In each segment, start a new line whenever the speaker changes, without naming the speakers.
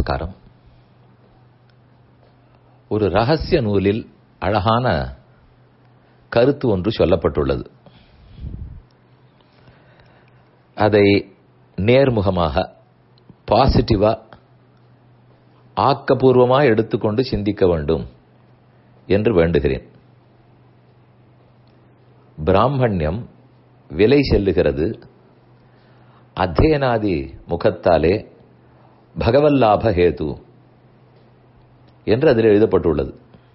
நமஸ்காரம் ஒரு ரகசிய நூலில் அழகான கருத்து ஒன்று சொல்லப்பட்டுள்ளது அதை நேர்முகமாக பாசிட்டிவா ஆக்கப்பூர்வமா எடுத்துக்கொண்டு சிந்திக்க வேண்டும் என்று வேண்டுகிறேன் பிராமணியம் விலை செல்லுகிறது அத்தியனாதி முகத்தாலே பகவல்லாப ஹேது என்று அதில் எழுதப்பட்டுள்ளது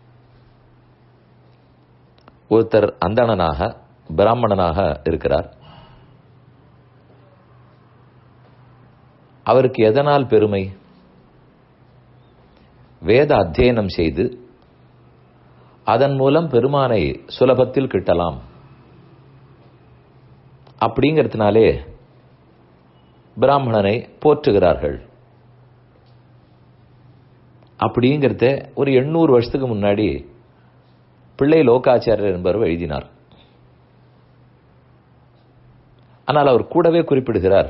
ஒருத்தர் அந்தணனாக பிராமணனாக இருக்கிறார் அவருக்கு எதனால் பெருமை வேத அத்தியனம் செய்து அதன் மூலம் பெருமானை சுலபத்தில் கிட்டலாம் அப்படிங்கிறதுனாலே பிராமணனை போற்றுகிறார்கள் அப்படிங்கிறத ஒரு எண்ணூறு வருஷத்துக்கு முன்னாடி பிள்ளை லோகாச்சாரியர் என்பவர் எழுதினார் ஆனால் அவர் கூடவே குறிப்பிடுகிறார்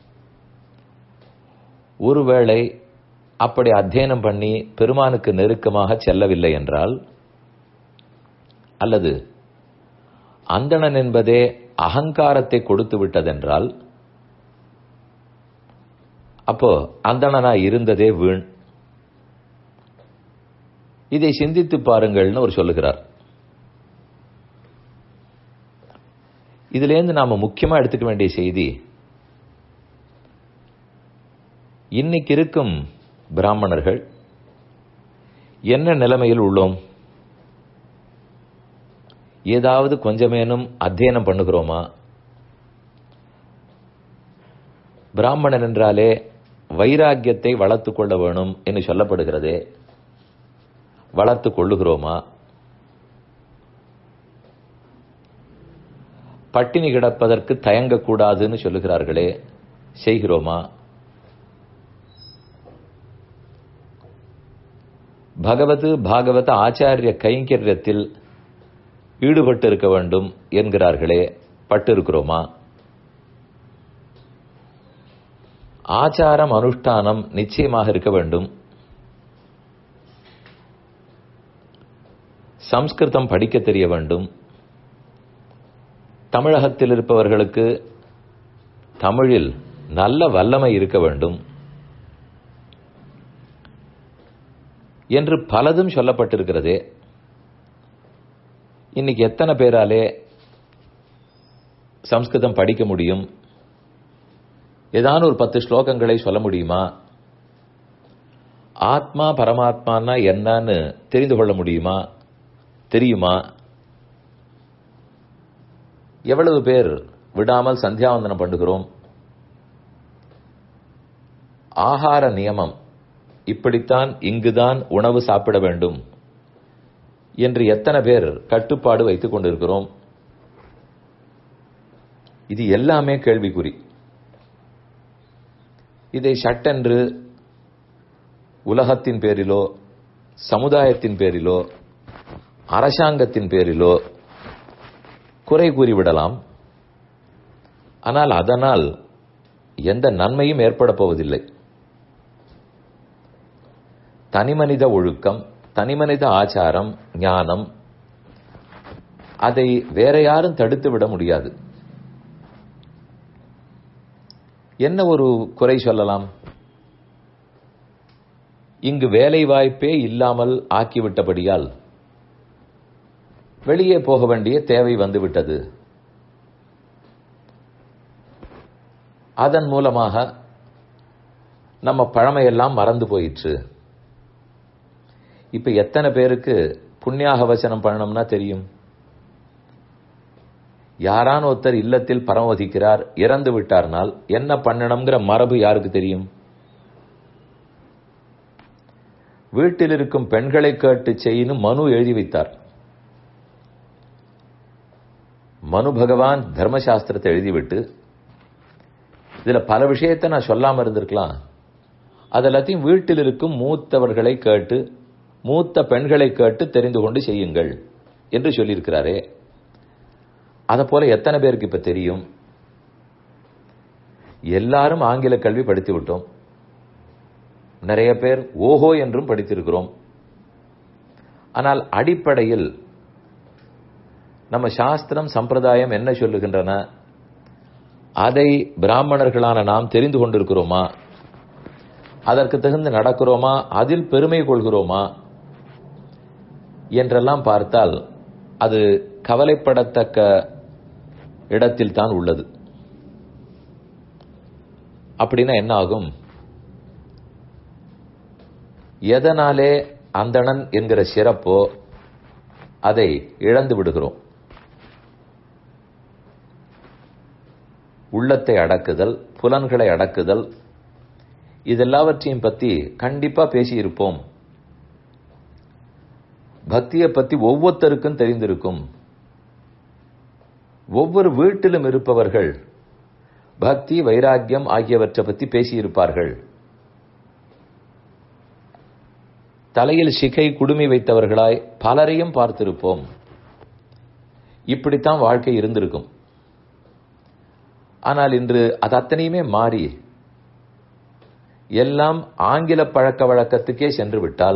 ஒருவேளை அப்படி அத்தியனம் பண்ணி பெருமானுக்கு நெருக்கமாக செல்லவில்லை என்றால் அல்லது அந்தணன் என்பதே அகங்காரத்தை கொடுத்து விட்டதென்றால் அப்போ அந்தணனா இருந்ததே வீண் இதை சிந்தித்து பாருங்கள்னு அவர் சொல்லுகிறார் இதுலேருந்து நாம முக்கியமா எடுத்துக்க வேண்டிய செய்தி இன்னைக்கு இருக்கும் பிராமணர்கள் என்ன நிலைமையில் உள்ளோம் ஏதாவது கொஞ்சமேனும் அத்தியனம் பண்ணுகிறோமா பிராமணன் என்றாலே வைராக்கியத்தை வளர்த்து கொள்ள வேணும் என்று சொல்லப்படுகிறதே வளர்த்து கொள்ளுகிறோமா பட்டினி கிடப்பதற்கு தயங்கக்கூடாதுன்னு சொல்லுகிறார்களே செய்கிறோமா பகவது பாகவத ஆச்சாரிய கைங்கரியத்தில் ஈடுபட்டு இருக்க வேண்டும் என்கிறார்களே பட்டு இருக்கிறோமா ஆச்சாரம் அனுஷ்டானம் நிச்சயமாக இருக்க வேண்டும் சம்ஸ்கிருதம் படிக்க தெரிய வேண்டும் தமிழகத்தில் இருப்பவர்களுக்கு தமிழில் நல்ல வல்லமை இருக்க வேண்டும் என்று பலதும் சொல்லப்பட்டிருக்கிறதே இன்னைக்கு எத்தனை பேராலே சம்ஸ்கிருதம் படிக்க முடியும் ஏதான ஒரு பத்து ஸ்லோகங்களை சொல்ல முடியுமா ஆத்மா பரமாத்மானா என்னன்னு தெரிந்து கொள்ள முடியுமா தெரியுமா எவ்வளவு பேர் விடாமல் சந்தியாவந்தனம் பண்ணுகிறோம் ஆகார நியமம் இப்படித்தான் இங்குதான் உணவு சாப்பிட வேண்டும் என்று எத்தனை பேர் கட்டுப்பாடு வைத்துக் கொண்டிருக்கிறோம் இது எல்லாமே கேள்விக்குறி இதை சட்டென்று உலகத்தின் பேரிலோ சமுதாயத்தின் பேரிலோ அரசாங்கத்தின் பேரிலோ குறை கூறிவிடலாம் ஆனால் அதனால் எந்த நன்மையும் ஏற்பட போவதில்லை தனிமனித ஒழுக்கம் தனிமனித ஆச்சாரம் ஞானம் அதை வேற யாரும் தடுத்து விட முடியாது என்ன ஒரு குறை சொல்லலாம் இங்கு வேலை வாய்ப்பே இல்லாமல் ஆக்கிவிட்டபடியால் வெளியே போக வேண்டிய தேவை வந்துவிட்டது அதன் மூலமாக நம்ம பழமையெல்லாம் மறந்து போயிற்று இப்ப எத்தனை பேருக்கு புண்ணியாக வச்சனம் பண்ணணும்னா தெரியும் யாரான ஒருத்தர் இல்லத்தில் பரமவதிக்கிறார் இறந்து விட்டார்னால் என்ன பண்ணணுங்கிற மரபு யாருக்கு தெரியும் வீட்டில் இருக்கும் பெண்களை கேட்டு செய்யணும் மனு எழுதி வைத்தார் மனு பகவான் தர்மசாஸ்திரத்தை எழுதிவிட்டு இதுல பல விஷயத்தை நான் சொல்லாம இருந்திருக்கலாம் அது எல்லாத்தையும் வீட்டில் இருக்கும் மூத்தவர்களை கேட்டு மூத்த பெண்களை கேட்டு தெரிந்து கொண்டு செய்யுங்கள் என்று சொல்லியிருக்கிறாரே அதை போல எத்தனை பேருக்கு இப்ப தெரியும் எல்லாரும் ஆங்கில கல்வி படித்து விட்டோம் நிறைய பேர் ஓஹோ என்றும் படித்திருக்கிறோம் ஆனால் அடிப்படையில் நம்ம சாஸ்திரம் சம்பிரதாயம் என்ன சொல்லுகின்றன அதை பிராமணர்களான நாம் தெரிந்து கொண்டிருக்கிறோமா அதற்கு தகுந்து நடக்கிறோமா அதில் பெருமை கொள்கிறோமா என்றெல்லாம் பார்த்தால் அது கவலைப்படத்தக்க இடத்தில் தான் உள்ளது அப்படின்னா என்ன ஆகும் எதனாலே அந்தணன் என்கிற சிறப்போ அதை இழந்து விடுகிறோம் உள்ளத்தை அடக்குதல் புலன்களை அடக்குதல் இதெல்லாவற்றையும் பத்தி கண்டிப்பா பேசியிருப்போம் பக்தியை பத்தி ஒவ்வொருத்தருக்கும் தெரிந்திருக்கும் ஒவ்வொரு வீட்டிலும் இருப்பவர்கள் பக்தி வைராக்கியம் ஆகியவற்றை பத்தி பேசியிருப்பார்கள் தலையில் சிகை குடுமி வைத்தவர்களாய் பலரையும் பார்த்திருப்போம் இப்படித்தான் வாழ்க்கை இருந்திருக்கும் ஆனால் இன்று அது அத்தனையுமே மாறி எல்லாம் ஆங்கில பழக்க வழக்கத்துக்கே சென்று விட்டால்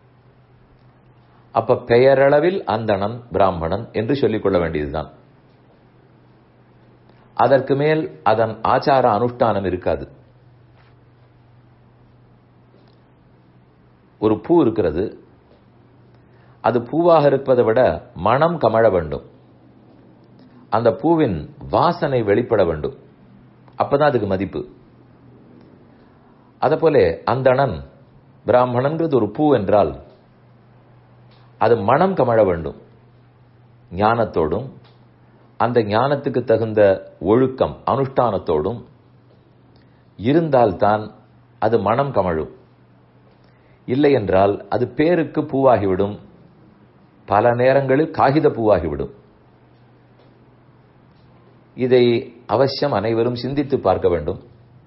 அப்ப பெயரளவில் அந்தணன் பிராமணன் என்று சொல்லிக் கொள்ள வேண்டியதுதான் அதற்கு மேல் அதன் ஆச்சார அனுஷ்டானம் இருக்காது ஒரு பூ இருக்கிறது அது பூவாக இருப்பதை விட மனம் கமழ வேண்டும் அந்த பூவின் வாசனை வெளிப்பட வேண்டும் அப்பதான் அதுக்கு மதிப்பு அத போல அந்தணன் பிராமணன்கிறது ஒரு பூ என்றால் அது மனம் கமழ வேண்டும் ஞானத்தோடும் அந்த ஞானத்துக்கு தகுந்த ஒழுக்கம் அனுஷ்டானத்தோடும் இருந்தால்தான் அது மனம் கமழும் இல்லை என்றால் அது பேருக்கு பூவாகிவிடும் பல நேரங்களில் காகித பூவாகிவிடும் இதை அவசியம் அனைவரும் சிந்தித்து பார்க்க வேண்டும்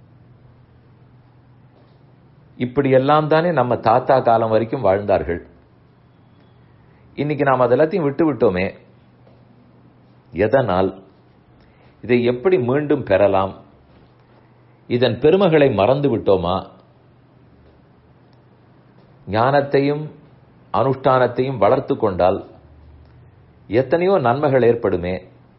இப்படியெல்லாம் தானே நம்ம தாத்தா காலம் வரைக்கும் வாழ்ந்தார்கள் இன்னைக்கு நாம் அதெல்லாத்தையும் விட்டு விட்டோமே எதனால் இதை எப்படி மீண்டும் பெறலாம் இதன் பெருமைகளை மறந்து விட்டோமா ஞானத்தையும் அனுஷ்டானத்தையும் வளர்த்து கொண்டால் எத்தனையோ நன்மைகள் ஏற்படுமே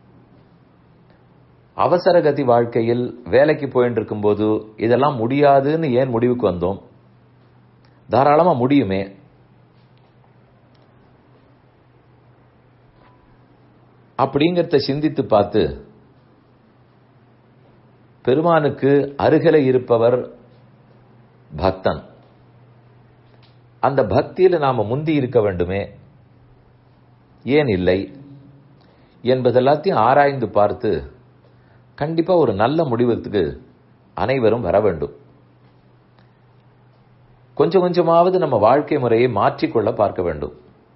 அவசரகதி வாழ்க்கையில் வேலைக்கு போயிட்டு இருக்கும்போது இதெல்லாம் முடியாதுன்னு ஏன் முடிவுக்கு வந்தோம் தாராளமா முடியுமே அப்படிங்கிறத சிந்தித்து பார்த்து பெருமானுக்கு அருகில இருப்பவர் பக்தன் அந்த பக்தியில நாம முந்தி இருக்க வேண்டுமே ஏன் இல்லை என்பதெல்லாத்தையும் ஆராய்ந்து பார்த்து கண்டிப்பா ஒரு நல்ல முடிவுக்கு அனைவரும் வர வேண்டும் கொஞ்சம் கொஞ்சமாவது நம்ம வாழ்க்கை முறையை மாற்றிக்கொள்ள பார்க்க வேண்டும்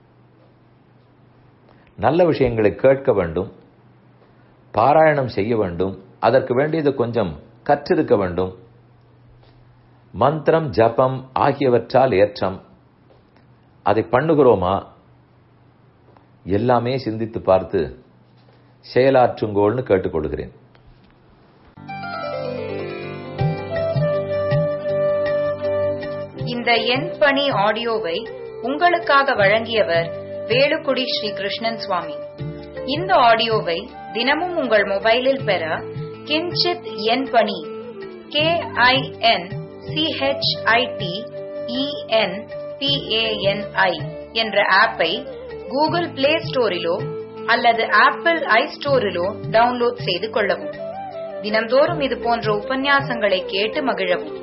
நல்ல விஷயங்களை கேட்க வேண்டும் பாராயணம் செய்ய வேண்டும் அதற்கு வேண்டியது கொஞ்சம் கற்றிருக்க வேண்டும் மந்திரம் ஜபம் ஆகியவற்றால் ஏற்றம் அதை பண்ணுகிறோமா எல்லாமே சிந்தித்து பார்த்து செயலாற்றுங்கோள்னு கேட்டுக்கொள்கிறேன்
இந்த எண் பணி ஆடியோவை உங்களுக்காக வழங்கியவர் வேலுக்குடி ஸ்ரீ கிருஷ்ணன் சுவாமி இந்த ஆடியோவை தினமும் உங்கள் மொபைலில் பெற கிஞ்சித் எண் பணி கே ஐ என் சிஹெச்ஐடி இஎன் பிஏஎன்ஐ என்ற ஆப்பை கூகுள் பிளே ஸ்டோரிலோ அல்லது ஆப்பிள் ஐ ஸ்டோரிலோ டவுன்லோட் செய்து கொள்ளவும் தினம்தோறும் இது போன்ற உபன்யாசங்களை கேட்டு மகிழவும்